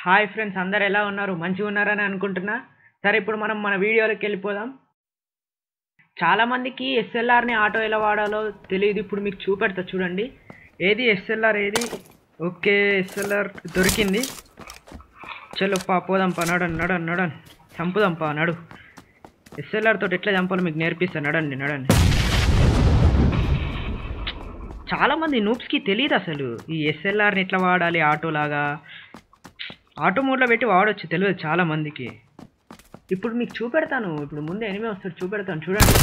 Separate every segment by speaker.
Speaker 1: hi friends అందరు ఎలా ఉన్నారు మంచిగా ఉన్నారని అనుకుంటున్నా సరే ఇప్పుడు మనం మన వీడియోలోకి వెళ్ళిపోదాం చాలా మందికి ఎస్ఎల్ఆర్ని ఆటో ఎలా వాడాలో తెలియదు ఇప్పుడు మీకు చూపెడతా చూడండి ఏది ఎస్ఎల్ఆర్ ఏది ఓకే ఎస్ఎల్ఆర్ దొరికింది చలో పా పోదాం పా నడన్ నడన్ నడన్ చంపుదాం పా నడు ఎస్ఎల్ఆర్ తోటి ఎట్లా చంపాలో మీకు నేర్పిస్తాను నడండి నడండి చాలా మంది నూప్స్కి తెలియదు అసలు ఈ ఎస్ఎల్ఆర్ని ఎట్లా వాడాలి ఆటో లాగా ఆటో మోడ్లో పెట్టి వాడొచ్చు తెలియదు చాలా మందికి ఇప్పుడు మీకు చూపెడతాను ఇప్పుడు ముందే ఎనిమిది వస్తాడు చూపెడతాను చూడండి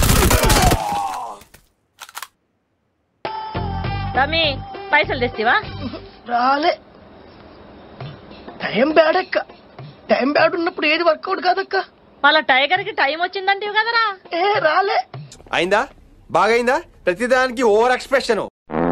Speaker 2: తమ్మి పైసలు తెస్తివా
Speaker 3: రాలే టైం బ్యాడ్ అక్క టైం బ్యాడ్ ఉన్నప్పుడు ఏది వర్కౌట్ కాదక్క
Speaker 2: మళ్ళా టైగర్ కి టైం వచ్చిందంటివి కదరా
Speaker 3: ఏ రాలే
Speaker 4: అయిందా బాగైందా ప్రతిదానికి ఓవర్ ఎక్స్ప్రెషన్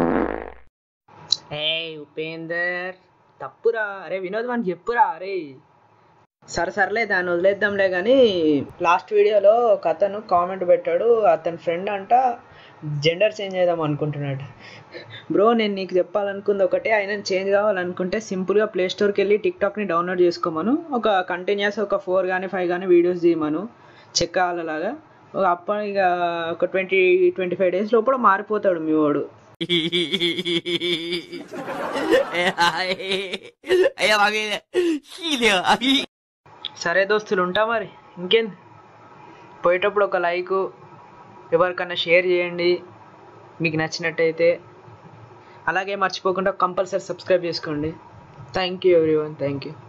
Speaker 1: ఏ ఉపేందర్ తప్పురా అరే వినోద్ అని చెప్పురా అరే సరే సర్లే దాన్ని వదిలేద్దాంలే కానీ లాస్ట్ వీడియోలో ఒక అతను కామెంట్ పెట్టాడు అతని ఫ్రెండ్ అంట జెండర్ చేంజ్ చేద్దాం అనుకుంటున్నాడు బ్రో నేను నీకు చెప్పాలనుకుంది ఒకటే ఆయన చేంజ్ కావాలనుకుంటే సింపుల్గా ప్లే స్టోర్కి వెళ్ళి టిక్టాక్ని డౌన్లోడ్ చేసుకోమను ఒక కంటిన్యూస్ ఒక ఫోర్ కానీ ఫైవ్ కానీ వీడియోస్ తీయమను చెక్ కావాలలాగా అప్పుడు ఇక ఒక ట్వంటీ ట్వంటీ ఫైవ్ డేస్ లోపల మారిపోతాడు మీ వాడు సరే దోస్తులు ఉంటా మరి ఇంకేం పోయేటప్పుడు ఒక లైక్ ఎవరికన్నా షేర్ చేయండి మీకు నచ్చినట్టయితే అలాగే మర్చిపోకుండా కంపల్సరీ సబ్స్క్రైబ్ చేసుకోండి thank you everyone thank you